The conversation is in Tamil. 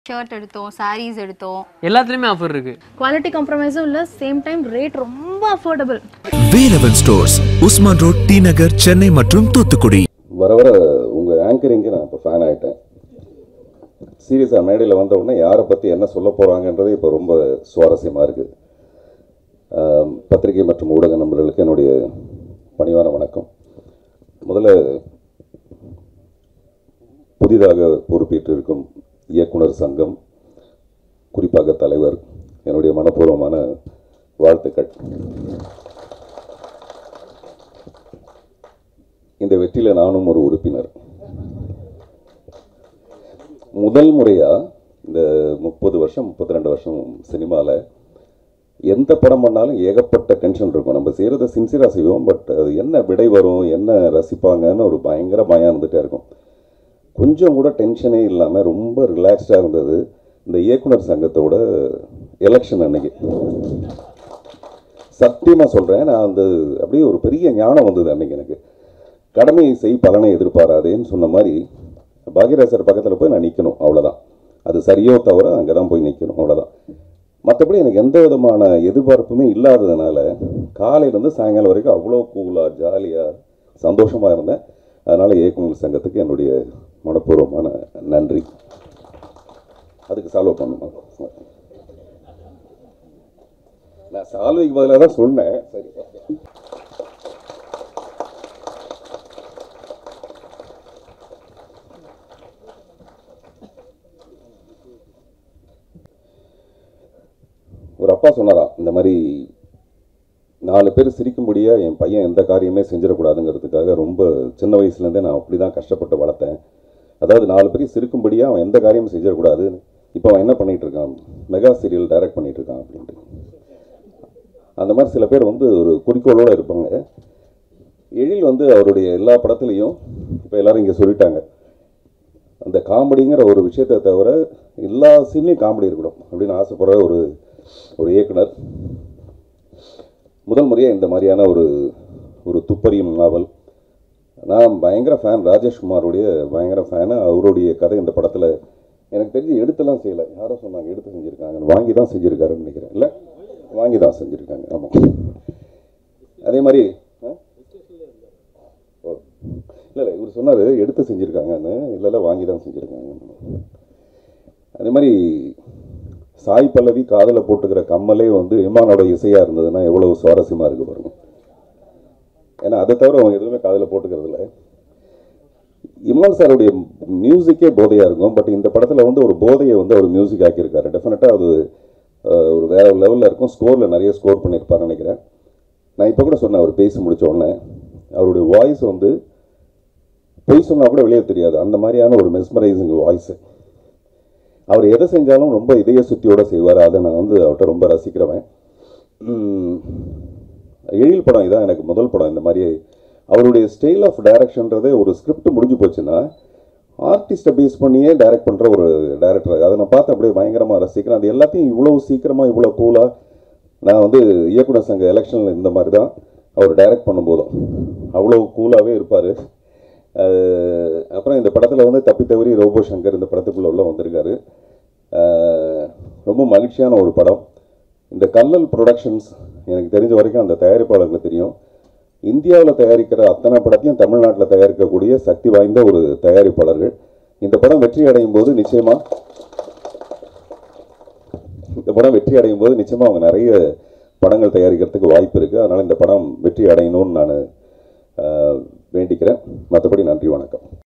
ஷர்ட் எடுத்தோம் சாரீஸ் எடுத்தோம் எல்லாத்துலேயுமே ஆஃபர் இருக்கு குவாலிட்டி காம்ப்ரமைஸும் இல்லை சேம் டைம் ரேட் ரொம்ப affordable Velavan stores Usman road T Nagar Chennai மற்றும் தூத்துக்குடி வர வர உங்கள் ஆங்கரிங்கு நான் இப்போ ஃபேன் ஆகிட்டேன் சீரியஸாக மேடையில் வந்த உடனே யாரை பற்றி என்ன சொல்ல போகிறாங்கன்றது இப்போ ரொம்ப சுவாரஸ்யமாக இருக்குது பத்திரிகை மற்றும் ஊடக நண்பர்களுக்கு என்னுடைய பணிவான வணக்கம் முதல்ல புதிதாக பொறுப்பேற்று இருக்கும் இயக்குனர் சங்கம் குறிப்பாக தலைவர் என்னுடைய மனப்பூர்வமான வாழ்த்துக்கள் இந்த வெற்றியில் நானும் ஒரு உறுப்பினர் முதல் முறையாக இந்த முப்பது வருஷம் முப்பத்தி ரெண்டு வருஷம் சினிமாவில் எந்த படம் பண்ணாலும் ஏகப்பட்ட டென்ஷன் இருக்கும் நம்ம செய்கிறத சின்சியராக செய்வோம் பட் அது என்ன விடை வரும் என்ன ரசிப்பாங்கன்னு ஒரு பயங்கர பயம் இருந்துகிட்டே இருக்கும் கொஞ்சம் கூட டென்ஷனே இல்லாமல் ரொம்ப ரிலாக்ஸ்டாக இருந்தது இந்த இயக்குனர் சங்கத்தோட எலெக்ஷன் அன்னைக்கு சத்தியமாக சொல்கிறேன் நான் அந்த அப்படியே ஒரு பெரிய ஞானம் வந்தது அன்னைக்கு எனக்கு கடமை செய் பலனை எதிர்பாராதேன்னு சொன்ன மாதிரி பாக்யராஜர் பக்கத்தில் போய் நான் நிற்கணும் அவ்வளோதான் அது சரியோ தவிர அங்கே தான் போய் நிற்கணும் அவ்வளோதான் மற்றபடி எனக்கு எந்த விதமான எதிர்பார்ப்புமே இல்லாததுனால காலையிலேருந்து சாயங்காலம் வரைக்கும் அவ்வளோ கூலாக ஜாலியாக சந்தோஷமாக இருந்தேன் அதனால் இயக்குநர் சங்கத்துக்கு என்னுடைய மனப்பூர்வமான நன்றி அதுக்கு சால்வ் பண்ணுமா நான் சால்வைக்கு பதிலாக தான் சொன்னேன் சரி okay. ஒரு அப்பா சொன்னாராம் இந்த மாதிரி நாலு பேர் சிரிக்கும்படியாக என் பையன் எந்த காரியமே செஞ்சிடக்கூடாதுங்கிறதுக்காக ரொம்ப சின்ன வயசுலேருந்தே நான் அப்படி தான் கஷ்டப்பட்டு வளர்த்தேன் அதாவது நாலு பேர் சிரிக்கும்படியாக அவன் எந்த காரியமும் செஞ்சிடக்கூடாது இப்போ அவன் என்ன பண்ணிட்டு இருக்கான் மெகா சீரியல் டைரக்ட் பண்ணிட்டு இருக்கான் அப்படின்ட்டு அந்த மாதிரி சில பேர் வந்து ஒரு குறிக்கோளோடு இருப்பாங்க எழில் வந்து அவருடைய எல்லா படத்துலையும் இப்போ எல்லாரும் இங்கே சொல்லிட்டாங்க அந்த காமெடிங்கிற ஒரு விஷயத்தை தவிர எல்லா சீன்லேயும் காமெடி இருக்கணும் அப்படின்னு ஆசைப்படுற ஒரு ஒரு இயக்குனர் முதல் முறையாக இந்த மாதிரியான ஒரு ஒரு துப்பறியும் நாவல் நான் பயங்கர ஃபேன் ராஜேஷ்குமாருடைய பயங்கர ஃபேனு அவருடைய கதை இந்த படத்தில் எனக்கு தெரிஞ்சு எடுத்துலாம் செய்யலை யாரோ சொன்னாங்க எடுத்து செஞ்சுருக்காங்க வாங்கி தான் செஞ்சுருக்காருன்னு நினைக்கிறேன் இல்லை வாங்கி தான் செஞ்சுருக்காங்க ஆமாம் அதே மாதிரி ஆ? ஓ இல்லை இல்லை இவர் சொன்னார் எடுத்து செஞ்சுருக்காங்கன்னு இல்லை இல்லை வாங்கி தான் செஞ்சுருக்காங்க அதே மாதிரி சாய் பல்லவி காதில் போட்டுக்கிற கம்மலே வந்து இமானோட இசையாக இருந்ததுன்னா எவ்வளோ சுவாரஸ்யமாக இருக்கு பாருங்க ஏன்னா அதை தவிர அவங்க எதுவுமே காதில் போட்டுக்கிறது இல்லை இமான் சாருடைய மியூசிக்கே போதையாக இருக்கும் பட் இந்த படத்தில் வந்து ஒரு போதையை வந்து அவர் மியூசிக் ஆக்கியிருக்காரு டெஃபினட்டாக அது அஹ், ஒரு வேற லெவலில் இருக்கும் ஸ்கோரில் நிறைய ஸ்கோர் பண்ணியிருப்பாருன்னு நினைக்கிறேன் நான் இப்போ கூட சொன்னேன் அவர் பேசி முடிச்ச உடனே அவருடைய வாய்ஸ் வந்து பொய் சொன்னால் கூட வெளியே தெரியாது அந்த மாதிரியான ஒரு மெஸ்மரைசிங் வாய்ஸு அவர் எதை செஞ்சாலும் ரொம்ப இதய சுத்தியோட செய்வார் அதை நான் வந்து அவர்கிட்ட ரொம்ப ரசிக்கிறவன் உம், எழில் படம் இதான் எனக்கு முதல் படம் இந்த மாதிரி அவருடைய ஸ்டைல் ஆஃப் டைரக்ஷன்றதே ஒரு ஸ்கிரிப்ட் முடிஞ்சு போச்சுன்னா ஆர்டிஸ்ட்டை பேஸ் பண்ணியே டைரக்ட் பண்ணுற ஒரு டைரக்டர் அதை நான் பார்த்து அப்படியே பயங்கரமாக ரசிக்கிறேன் அது எல்லாத்தையும் இவ்வளோ சீக்கிரமாக இவ்வளோ கூலாக நான் வந்து இயக்குனர் சங்க எலெக்ஷனில் இந்த மாதிரி தான் அவர் டைரக்ட் பண்ணும்போதும் அவ்வளோ கூலாகவே இருப்பார் அப்புறம் இந்த படத்தில் வந்து தப்பி தவறி ரோபோ சங்கர் இந்த படத்துக்குள்ளே உள்ள வந்திருக்காரு அஹ், ரொம்ப மகிழ்ச்சியான ஒரு படம் இந்த கல்லல் ப்ரொடக்ஷன்ஸ் எனக்கு தெரிஞ்ச வரைக்கும் அந்த தயாரிப்பாளர்களுக்கு தெரியும் இந்தியாவில் தயாரிக்கிற அத்தனை படத்தையும் தமிழ்நாட்டில் தயாரிக்கக்கூடிய சக்தி வாய்ந்த ஒரு தயாரிப்பாளர்கள் இந்த படம் வெற்றி அடையும் போது நிச்சயமாக இந்த படம் வெற்றி அடையும் போது நிச்சயமாக அவங்க நிறைய படங்கள் தயாரிக்கிறதுக்கு வாய்ப்பு இருக்குது அதனால் இந்த படம் வெற்றி அடையணும்னு நான் வேண்டிக்கிறேன் மற்றபடி நன்றி வணக்கம்